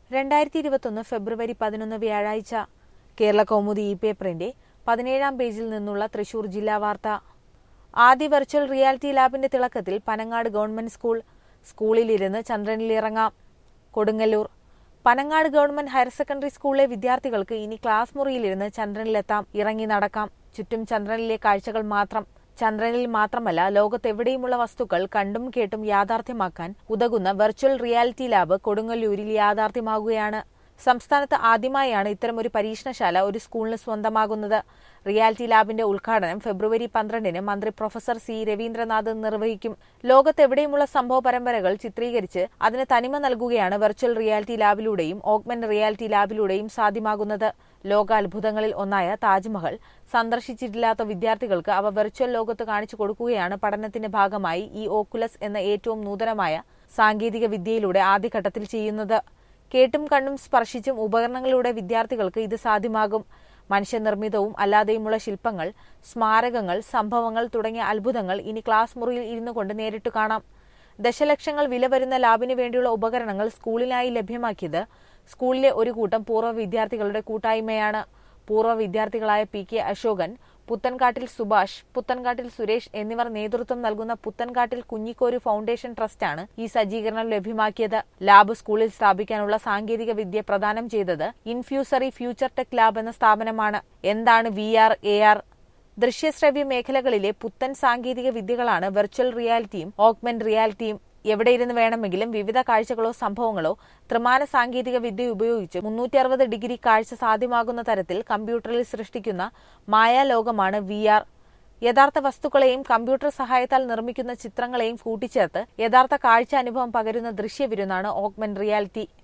രണ്ടായിരത്തി ഇരുപത്തൊന്ന് ഫെബ്രുവരി പതിനൊന്ന് വ്യാഴാഴ്ച കേരള കൗമുദി ഇ പേപ്പറിന്റെ പതിനേഴാം പേജിൽ നിന്നുള്ള തൃശൂർ ജില്ലാ വാർത്ത ആദ്യ വെർച്വൽ റിയാലിറ്റി ലാബിന്റെ തിളക്കത്തിൽ പനങ്ങാട് ഗവൺമെന്റ് സ്കൂൾ സ്കൂളിലിരുന്ന് ചന്ദ്രനിലിറങ്ങാം Kodungallur Panangad government higher secondary സ്കൂളിലെ വിദ്യാർത്ഥികൾക്ക് ഇനി ക്ലാസ് മുറിയിലിരുന്ന് ചന്ദ്രനിലെത്താം ഇറങ്ങി നടക്കാം ചുറ്റും ചന്ദ്രനിലെ കാഴ്ചകൾ മാത്രം ചന്ദ്രനിൽ മാത്രമല്ല ലോകത്തെവിടെയുമുള്ള വസ്തുക്കൾ കണ്ടും കേട്ടും യാഥാർത്ഥ്യമാക്കാൻ ഉതകുന്ന വെർച്വൽ റിയാലിറ്റി ലാബ് കൊടുങ്ങല്ലൂരിൽ യാഥാർത്ഥ്യമാകുകയാണ് സംസ്ഥാനത്ത് ആദ്യമായാണ് ഇത്തരമൊരു പരീക്ഷണശാല ഒരു സ്കൂളിന് സ്വന്തമാകുന്നത് റിയാലിറ്റി ലാബിന്റെ ഉദ്ഘാടനം ഫെബ്രുവരി പന്ത്രണ്ടിന് മന്ത്രി പ്രൊഫസർ സി രവീന്ദ്രനാഥ് നിർവഹിക്കും ലോകത്തെവിടെയുമുള്ള സംഭവ പരമ്പരകൾ ചിത്രീകരിച്ച് അതിന് തനിമ നൽകുകയാണ് വെർച്വൽ റിയാലിറ്റി ലാബിലൂടെയും ഓഗ്മെന്റ് റിയാലിറ്റി ലാബിലൂടെയും സാധ്യമാകുന്നത് ലോകാത്ഭുതങ്ങളിൽ ഒന്നായ താജ്മഹൽ സന്ദർശിച്ചിട്ടില്ലാത്ത വിദ്യാർത്ഥികൾക്ക് അവ വെർച്വൽ ലോകത്ത് കാണിച്ചു കൊടുക്കുകയാണ് പഠനത്തിന്റെ ഭാഗമായി ഈ ഓക്കുലസ് എന്ന ഏറ്റവും നൂതനമായ സാങ്കേതിക വിദ്യയിലൂടെ ആദ്യഘട്ടത്തിൽ ചെയ്യുന്നത് കേട്ടും കണ്ണും സ്പർശിച്ചും ഉപകരണങ്ങളിലൂടെ വിദ്യാർത്ഥികൾക്ക് ഇത് സാധ്യമാകും മനുഷ്യനിർമ്മിതവും അല്ലാതെയുമുള്ള ശില്പങ്ങൾ സ്മാരകങ്ങൾ സംഭവങ്ങൾ തുടങ്ങിയ അത്ഭുതങ്ങൾ ഇനി ക്ലാസ് മുറിയിൽ ഇരുന്നു കൊണ്ട് നേരിട്ട് കാണാം ദശലക്ഷങ്ങൾ വില വരുന്ന ലാബിന് വേണ്ടിയുള്ള ഉപകരണങ്ങൾ സ്കൂളിനായി ലഭ്യമാക്കിയത് സ്കൂളിലെ ഒരു കൂട്ടം പൂർവ്വ വിദ്യാർത്ഥികളുടെ കൂട്ടായ്മയാണ് പൂർവ്വ വിദ്യാർത്ഥികളായ പി കെ അശോകൻ പുത്തൻകാട്ടിൽ സുഭാഷ് പുത്തൻകാട്ടിൽ സുരേഷ് എന്നിവർ നേതൃത്വം നൽകുന്ന പുത്തൻകാട്ടിൽ കുഞ്ഞിക്കോരു ഫൗണ്ടേഷൻ ട്രസ്റ്റാണ് ഈ സജ്ജീകരണം ലഭ്യമാക്കിയത് ലാബ് സ്കൂളിൽ സ്ഥാപിക്കാനുള്ള സാങ്കേതിക വിദ്യ പ്രദാനം ചെയ്തത് ഇൻഫ്യൂസറി ഫ്യൂച്ചർ ടെക് ലാബ് എന്ന സ്ഥാപനമാണ് എന്താണ് വി ആർ എ ആർ ദൃശ്യശ്രവ്യ മേഖലകളിലെ പുത്തൻ സാങ്കേതിക വിദ്യകളാണ് വെർച്വൽ റിയാലിറ്റിയും ഓഗ്മെന്റ് റിയാലിറ്റിയും എവിടെയിരുന്ന് വേണമെങ്കിലും വിവിധ കാഴ്ചകളോ സംഭവങ്ങളോ ത്രിമാന സാങ്കേതിക വിദ്യ ഉപയോഗിച്ച് മുന്നൂറ്റി അറുപത് ഡിഗ്രി കാഴ്ച സാധ്യമാകുന്ന തരത്തിൽ കമ്പ്യൂട്ടറിൽ സൃഷ്ടിക്കുന്ന മായാലോകമാണ് വി ആർ യഥാർത്ഥ വസ്തുക്കളെയും കമ്പ്യൂട്ടർ സഹായത്താൽ നിർമ്മിക്കുന്ന ചിത്രങ്ങളെയും കൂട്ടിച്ചേർത്ത് യഥാർത്ഥ കാഴ്ച അനുഭവം പകരുന്ന ദൃശ്യവിരുന്നാണ് ഓഗ്മെന്റ് റിയാലിറ്റി